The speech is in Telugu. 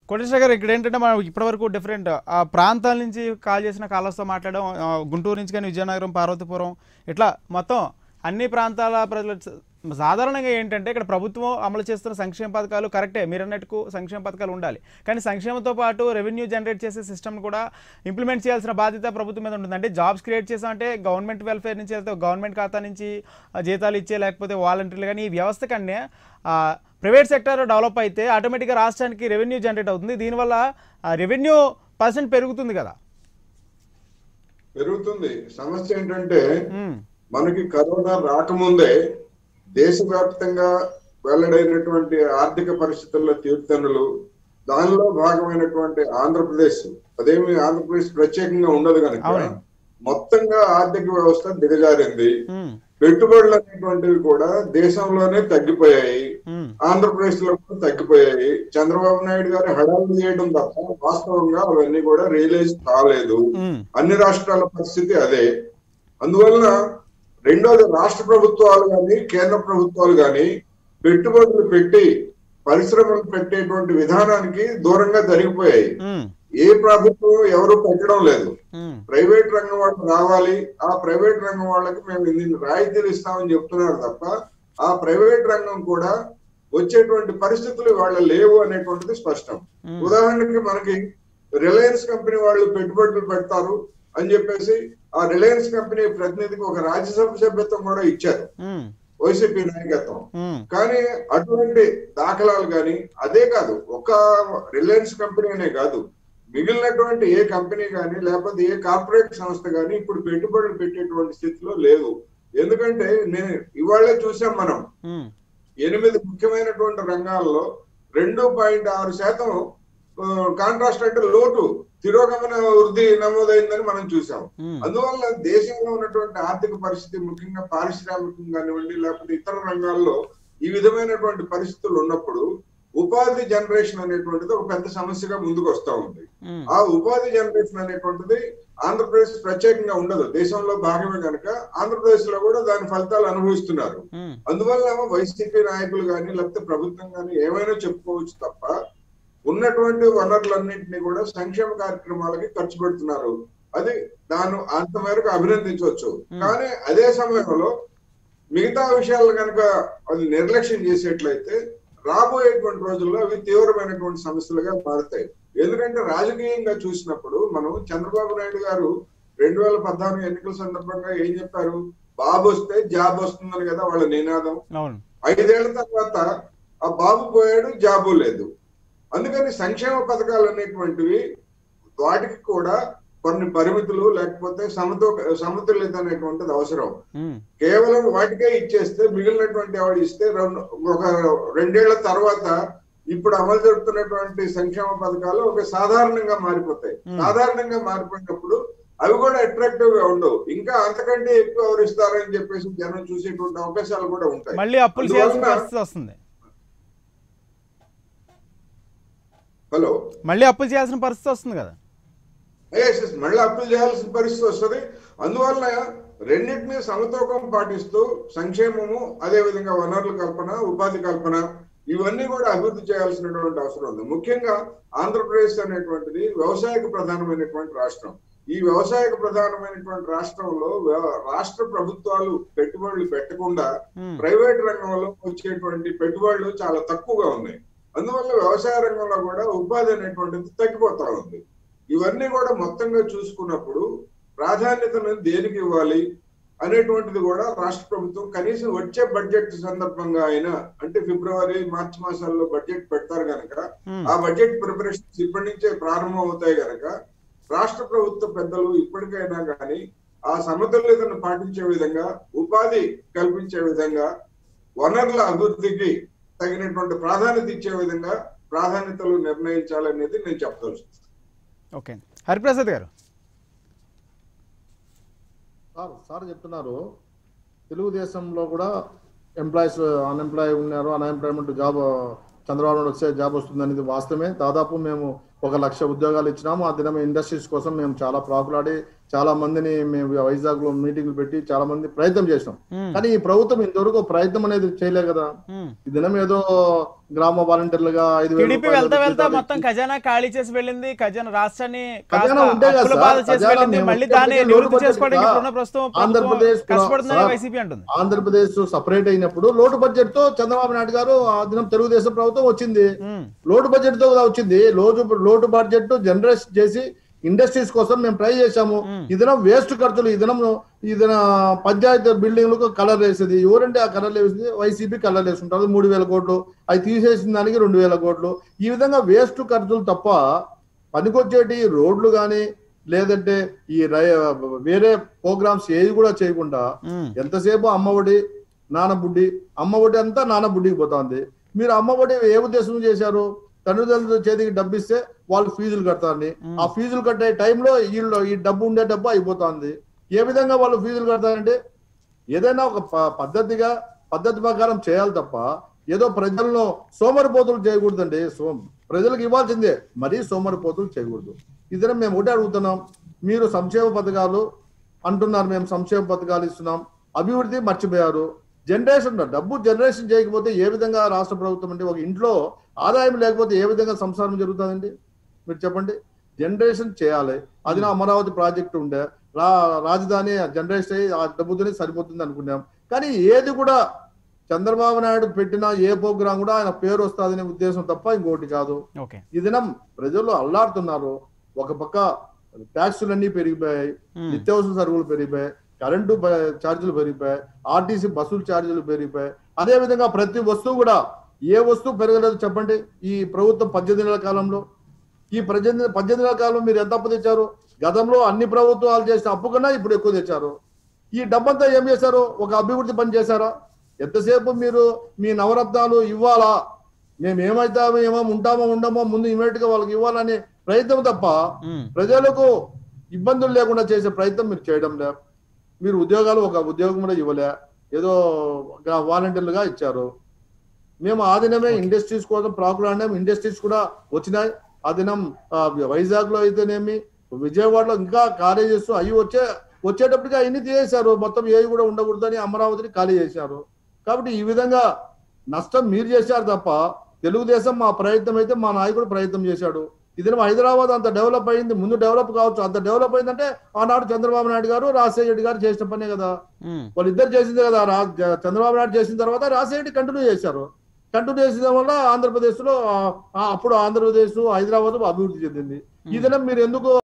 కోటేశ్వర గారు ఇక్కడ ఏంటంటే మనం ఇప్పటివరకు డిఫరెంట్ ఆ ప్రాంతాల నుంచి కాల్ చేసిన కాలర్స్తో మాట్లాడడం ఆ, గుంటూరు నుంచి కానీ విజయనగరం పార్వతీపురం ఇట్లా మొత్తం అన్ని ప్రాంతాల ప్రజలు స- సాధారణంగా ఏంటంటే ఇక్కడ ప్రభుత్వం అమలు చేస్తున్న సంక్షేమ పథకాలు కరెక్టే మీరు అన్నట్టుకు సంక్షేమ పథకాలు ఉండాలి కానీ సంక్షేమంతో పాటు రెవెన్యూ జనరేట్ చేసే సిస్టమ్ కూడా ఇంప్లిమెంట్ చేయాల్సిన బాధ్యత ప్రభుత్వం మీద ఉంటుంది అంటే జాబ్స్ క్రియేట్ చేసామంటే గవర్నమెంట్ వెల్ఫేర్ నుంచి వెళ్తే గవర్నమెంట్ ఖాతా నుంచి ఆ, జీతాలు ఇచ్చే లేకపోతే వాలంటీర్లు కానీ ఈ వ్యవస్థ కన్నా ఆ, ప్రైవేట్ సెక్టర్ డెవలప్ అయితే ఆటోమేటిక్గా రాష్ట్రానికి రెవెన్యూ జనరేట్ అవుతుంది దీనివల్ల రెవెన్యూ పర్సెంట్ పెరుగుతుంది కదా పెరుగుతుంది సమస్య ఏంటంటే ఉమ్, మనకి కరోనా రాకముందే దేశవ్యాప్తంగా వెల్లడైనటువంటి ఆర్థిక పరిస్థితుల్లో తీర్థనులు దానిలో భాగమైనటువంటి ఆంధ్రప్రదేశ్ అదేమి ఆంధ్రప్రదేశ్ ప్రత్యేకంగా ఉండదు కనుక అవునండి. మొత్తంగా ఆర్థిక వ్యవస్థ దిగజారింది ఉమ్, పెట్టుబడులు అనేటువంటివి కూడా దేశంలోనే తగ్గిపోయాయి ఉమ్, ఆంధ్రప్రదేశ్ లో కూడా తగ్గిపోయాయి చంద్రబాబు నాయుడు గారు హడావుడి చేయడం తప్ప వాస్తవంగా అవన్నీ కూడా రియలైజ్ కాలేదు ఉమ్, అన్ని రాష్ట్రాల పరిస్థితి అదే అందువలన రెండోది రాష్ట్ర ప్రభుత్వాలు కానీ కేంద్ర ప్రభుత్వాలు కానీ పెట్టుబడులు పెట్టి పరిశ్రమలు పెట్టేటువంటి విధానానికి దూరంగా జరిగిపోయాయి ఉమ్, ఏ ప్రభుత్వం ఎవరు పెట్టడం లేదు ఉమ్, ప్రైవేట్ రంగం వాళ్ళు రావాలి ఆ ప్రైవేట్ రంగం వాళ్ళకి మేము ఇన్ని రాయితీలు ఇస్తామని చెప్తున్నారు తప్ప ఆ ప్రైవేట్ రంగం కూడా వచ్చేటువంటి పరిస్థితులు వాళ్ళ లేవు అనేటువంటిది స్పష్టం ఉమ్. ఉదాహరణకి మనకి రిలయన్స్ కంపెనీ వాళ్ళు పెట్టుబడులు పెడతారు అని చెప్పేసి ఆ రిలయన్స్ కంపెనీ ప్రతినిధికి ఒక రాజ్యసభ సభ్యత్వం కూడా ఇచ్చారు ఉమ్, వైసీపీ నాయకత్వం ఉమ్, కానీ అటువంటి దాఖలాలు కానీ అదే కాదు ఒక రిలయన్స్ కంపెనీ అనే కాదు మిగిలినటువంటి ఏ కంపెనీ కానీ లేకపోతే ఏ కార్పొరేట్ సంస్థ కానీ ఇప్పుడు పెట్టుబడులు పెట్టేటువంటి స్థితిలో లేదు ఎందుకంటే నేను ఇవాళే చూసాం మనం ఉమ్, ఎనిమిది ముఖ్యమైనటువంటి రంగాల్లో రెండు పాయింట్ ఆరు శాతం కాంట్రాస్ట్ అంటే లోటు తిరోగమన వృద్ధి నమోదైందని మనం చూసాం ఉమ్, అందువల్ల దేశంలో ఉన్నటువంటి ఆర్థిక పరిస్థితి ముఖ్యంగా పారిశ్రామికం కానివ్వండి లేకపోతే ఇతర రంగాల్లో ఈ విధమైనటువంటి పరిస్థితులు ఉన్నప్పుడు ఉపాధి జనరేషన్ అనేటువంటిది ఒక పెద్ద సమస్యగా ముందుకు వస్తా ఉంది ఉమ్, ఆ ఉపాధి జనరేషన్ అనేటువంటిది ఆంధ్రప్రదేశ్ ప్రత్యేకంగా ఉండదు దేశంలో భాగమే కనుక ఆంధ్రప్రదేశ్ లో కూడా దాని ఫలితాలు అనుభవిస్తున్నారు ఉమ్, అందువల్ల వైసీపీ నాయకులు కానీ లేకపోతే ప్రభుత్వం కానీ ఏమైనా చెప్పుకోవచ్చు తప్ప ఉన్నటువంటి వనరులన్నింటినీ కూడా సంక్షేమ కార్యక్రమాలకి ఖర్చు పెడుతున్నారు అది దాన్ని అంత మేరకు అభినందించవచ్చు కానీ అదే సమయంలో మిగతా విషయాలు కనుక అది నిర్లక్ష్యం చేసేట్లయితే రాబోయేటువంటి రోజుల్లో అవి తీవ్రమైనటువంటి సమస్యలుగా మారుతాయి ఎందుకంటే రాజకీయంగా చూసినప్పుడు మనం చంద్రబాబు నాయుడు గారు రెండు వేల పద్నాలుగు ఎన్నికల సందర్భంగా ఏం చెప్పారు బాబు వస్తే జాబ్ వస్తుందని కదా వాళ్ళ నినాదం అవును ఐదేళ్ల తర్వాత ఆ బాబు పోయాడు జాబు లేదు అందుకని సంక్షేమ పథకాలు అనేటువంటివి వాటికి కూడా కొన్ని పరిమితులు లేకపోతే సమతో సమతుల్యత అనేటువంటిది అవసరం ఉమ్, కేవలం వాటికే ఇచ్చేస్తే మిగిలినటువంటి ఆవిడ ఇస్తే రెండు ఒక రెండేళ్ల తర్వాత ఇప్పుడు అమలు జరుపుతున్నటువంటి సంక్షేమ పథకాలు ఒక సాధారణంగా మారిపోతాయి Hmm. సాధారణంగా మారిపోయినప్పుడు అవి కూడా అట్రాక్టివ్ గా ఉండవు ఇంకా అంతకంటే ఎక్కువ ఎవరు ఇస్తారని చెప్పేసి జనం చూసేటువంటి అవకాశాలు కూడా ఉంటాయి మళ్ళీ అప్పులు చేయాల్సిన అందువలన- పరిస్థితి వస్తుంది హలో మళ్ళీ అప్పులు చేయాల్సిన పరిస్థితి వస్తుంది కదా Yes, yes, మళ్ళీ అప్పులు చేయాల్సిన పరిస్థితి వస్తుంది అందువల్ల రెండింటినీ సమతూకం పాటిస్తూ సంక్షేమము అదే విధంగా వనరుల కల్పన ఉపాధి కల్పన ఇవన్నీ కూడా అభివృద్ధి చేయాల్సినటువంటి అవసరం ఉంది ముఖ్యంగా ఆంధ్రప్రదేశ్ అనేటువంటిది వ్యవసాయక ప్రధానమైనటువంటి రాష్ట్రం ఈ వ్యవసాయక ప్రధానమైనటువంటి రాష్ట్రంలో వ్య- రాష్ట్ర ప్రభుత్వాలు పెట్టుబడులు పెట్టకుండా ఉమ్, ప్రైవేట్ రంగంలో వచ్చేటువంటి పెట్టుబడులు చాలా తక్కువగా ఉన్నాయి అందువల్ల వ్యవసాయ రంగంలో కూడా ఉపాధి అనేటువంటిది తగ్గిపోతా ఉంది ఇవన్నీ కూడా మొత్తంగా చూసుకున్నప్పుడు ప్రాధాన్యతను దేనికి ఇవ్వాలి అనేటువంటిది కూడా రాష్ట్ర ప్రభుత్వం కనీసం వచ్చే బడ్జెట్ సందర్భంగా అయినా అంటే ఫిబ్రవరి మార్చి మాసాల్లో బడ్జెట్ పెడతారు కనుక ఉమ్, ఆ బడ్జెట్ ప్రిపరేషన్స్ ఇప్పటి నుంచే ప్రారంభం అవుతాయి కనుక రాష్ట్ర ప్రభుత్వ పెద్దలు ఇప్పటికైనా కానీ ఆ సమతుల్యతను పాటించే విధంగా ఉపాధి కల్పించే విధంగా వనరుల అభివృద్ధికి తగినటువంటి ప్రాధాన్యత ఇచ్చే విధంగా ప్రాధాన్యతలు నిర్ణయించాలనేది నేను చెప్పదలుచుకున్నాను ఓకే హరిప్రసాద్ గారు సార్ సార్ చెప్తున్నారు తెలుగుదేశంలో కూడా ఎంప్లాయీస్ అన్ఎంప్లాయ్ ఉన్నారు అన్ఎంప్లాయ్మెంట్ జాబ్ చంద్రబాబు నాయుడు వస్తే జాబ్ వస్తుంది అనేది వాస్తవమే దాదాపు మేము ఒక లక్ష ఉద్యోగాలు ఇచ్చినాము ఆ దినం ఇండస్ట్రీస్ కోసం మేము చాలా ప్రాకులాడి చాలా మందిని మేము వైజాగ్ లో మీటింగ్లు పెట్టి చాలా మంది ప్రయత్నం చేసినాం ఉమ్, కానీ ఈ ప్రభుత్వం ఇంతవరకు ప్రయత్నం అనేది చేయలే కదా ఉమ్. ఈ దినం ఏదో గ్రామ వాలంటీర్లుగా ఐదు వేల టీడీపీ రూపాయలు వెళ్తా వెళ్తా జీతాలు మొత్తం ఖజానా ఖాళీ చేసి వెళ్ళింది ఖజానా రాష్ట్రాన్ని ఖజానా కాస్త ఉంటే కదా అప్పుల సార్, బాధ చేసి ఖజానా వెళ్ళింది మేము మళ్ళీ ఒక్కటే దాన్ని లోటు నివృత్తి బడ్జెట్ చేసుకోవడానికి కదా. ఇప్పుడున్న ప్రస్తుతం ఆంధ్రప్రదేశ్ ప్రభుత్వం కష్టపడుతుందని సార్, వైసీపీ అంటుంది ఆంధ్రప్రదేశ్ సపరేట్ అయినప్పుడు లోటు బడ్జెట్ తో చంద్రబాబు నాయుడు గారు ఆ దినం తెలుగుదేశం ప్రభుత్వం వచ్చింది ఉమ్, లోటు బడ్జెట్ తో కదా వచ్చింది లోటు లోటు బడ్జెట్ జనరేట్ చేసి ఇండస్ట్రీస్ కోసం మేము ట్రై చేశాము మ్మ్. ఈ దినం వేస్ట్ ఖర్చులు ఈ దినం ఈ దిన పంచాయతీ బిల్డింగ్లకు కలర్ వేసేది ఎవరంటే ఆ కలర్ వేసింది వైసీపీ కలర్ వేసుకుంటారు మూడు వేల కోట్లు అవి తీసేసిన దానికి రెండు వేల కోట్లు ఈ విధంగా వేస్ట్ ఖర్చులు తప్ప పనికొచ్చేటి రోడ్లు కానీ లేదంటే ఈ రై వేరే ప్రోగ్రామ్స్ ఏది కూడా చేయకుండా ఉమ్, ఎంతసేపు అమ్మఒడి నానబుడ్డి అమ్మఒడి అంతా నానబుడ్డికి పోతుంది మీరు అమ్మఒడి ఏ ఉద్దేశం చేశారు తల్లిదండ్రుల చేతికి డబ్బు ఇస్తే వాళ్ళు ఫీజులు కడతారని మ్మ్. ఆ ఫీజులు కట్టే టైంలో వీళ్ళు ఈ డబ్బు ఉండే డబ్బు అయిపోతుంది ఏ విధంగా వాళ్ళు ఫీజులు కడతారంటే ఏదైనా ఒక ప- పద్ధతిగా పద్ధతి ప్రకారం చేయాలి తప్ప ఏదో ప్రజలను సోమరిపోతులు చేయకూడదండి సో ప్రజలకు ఇవ్వాల్సిందే మరీ సోమరిపోతులు చేయకూడదు ఇద్దరం మేము ఒకటే అడుగుతున్నాం మీరు సంక్షేమ పథకాలు అంటున్నారు మేము సంక్షేమ పథకాలు ఇస్తున్నాం అభివృద్ధి మర్చిపోయారు జనరేషన్ డబ్బు జనరేషన్ చేయకపోతే ఏ విధంగా రాష్ట్ర ప్రభుత్వం అంటే ఒక ఇంట్లో ఆదాయం లేకపోతే ఏ విధంగా సంసారం జరుగుతుందండి మీరు చెప్పండి జనరేషన్ చేయాలి అది నా అమరావతి ప్రాజెక్ట్ ఉండే రా రాజధాని జనరేషన్ అయ్యి ఆ డబ్బుతోనే సరిపోతుంది అనుకున్నాం కానీ ఏది కూడా చంద్రబాబు నాయుడు పెట్టిన ఏ ప్రోగ్రాం కూడా ఆయన పేరు వస్తుందనే ఉద్దేశం తప్ప ఇంకోటి కాదు ఓకే ఈ దినం ప్రజలు అల్లాడుతున్నారు ఒక పక్క ట్యాక్సులన్నీ పెరిగిపోయాయి ఉమ్, నిత్యావసర సరుకులు పెరిగిపోయాయి కరెంటు బ- ఛార్జీలు పెరిగిపోయాయి ఆర్టీసీ బస్సుల ఛార్జీలు పెరిగిపోయాయి అదే విధంగా ప్రతి వస్తువు కూడా ఏ వస్తువు పెరగలేదు చెప్పండి ఈ ప్రభుత్వం పద్దెనిమిది నెలల కాలంలో ఈ పద్దెనిమిది పద్దెనిమిది నెలల కాలంలో మీరు ఎంత అప్పు తెచ్చారు గతంలో అన్ని ప్రభుత్వాలు చేసిన అప్పు కన్నా ఇప్పుడు ఎక్కువ తెచ్చారు ఈ డబ్బంతా ఏం చేశారు ఒక అభివృద్ధి పని చేశారా ఎంతసేపు మీరు మీ నవరత్నాలు ఇవ్వాలా మేము ఏమైతామో ఏమో ఉంటామో ఉండమో ముందు ఇమీడియట్ గా వాళ్ళకి ఇవ్వాలనే ప్రయత్నం తప్ప ఉమ్, ప్రజలకు ఇబ్బందులు లేకుండా చేసే ప్రయత్నం మీరు చేయడం లే మీరు ఉద్యోగాలు ఒక ఉద్యోగం కూడా ఇవ్వలే ఏదో వాలంటీర్లుగా ఇచ్చారు మేము ఆ దినమే ఇండస్ట్రీస్ కోసం ప్రాకులాడినాం ఇండస్ట్రీస్ కూడా వచ్చినాయి ఆ దినం ఆ, వైజాగ్ లో అయితేనేమి విజయవాడలో ఇంకా కాలేజెస్ అవి వచ్చే వచ్చేటప్పటికి అవన్నీ తీసేశారు మొత్తం ఏవి కూడా ఉండకూడదని అమరావతిని ఖాళీ చేశారు కాబట్టి ఈ విధంగా నష్టం మీరు చేశారు తప్ప తెలుగుదేశం మా ప్రయత్నం అయితే మా నాయకుడు ప్రయత్నం చేశాడు ఇది హైదరాబాద్ అంత డెవలప్ అయింది ముందు డెవలప్ కావచ్చు అంత డెవలప్ అయిందంటే ఆనాడు చంద్రబాబు నాయుడు గారు రాజశేఖర రెడ్డి గారు చేసిన పనే కదా ఉమ్, వాళ్ళిద్దరు చేసిందే కదా రా- జ- చంద్రబాబు నాయుడు చేసిన తర్వాత రాజశేఖర రెడ్డి కంటిన్యూ చేశారు కంటిన్యూ చేసిన వల్ల ఆంధ్రప్రదేశ్ లో ఆ, అప్పుడు ఆంధ్రప్రదేశ్ హైదరాబాద్ అభివృద్ధి చెందింది ఈ దినం మీరు ఎందుకు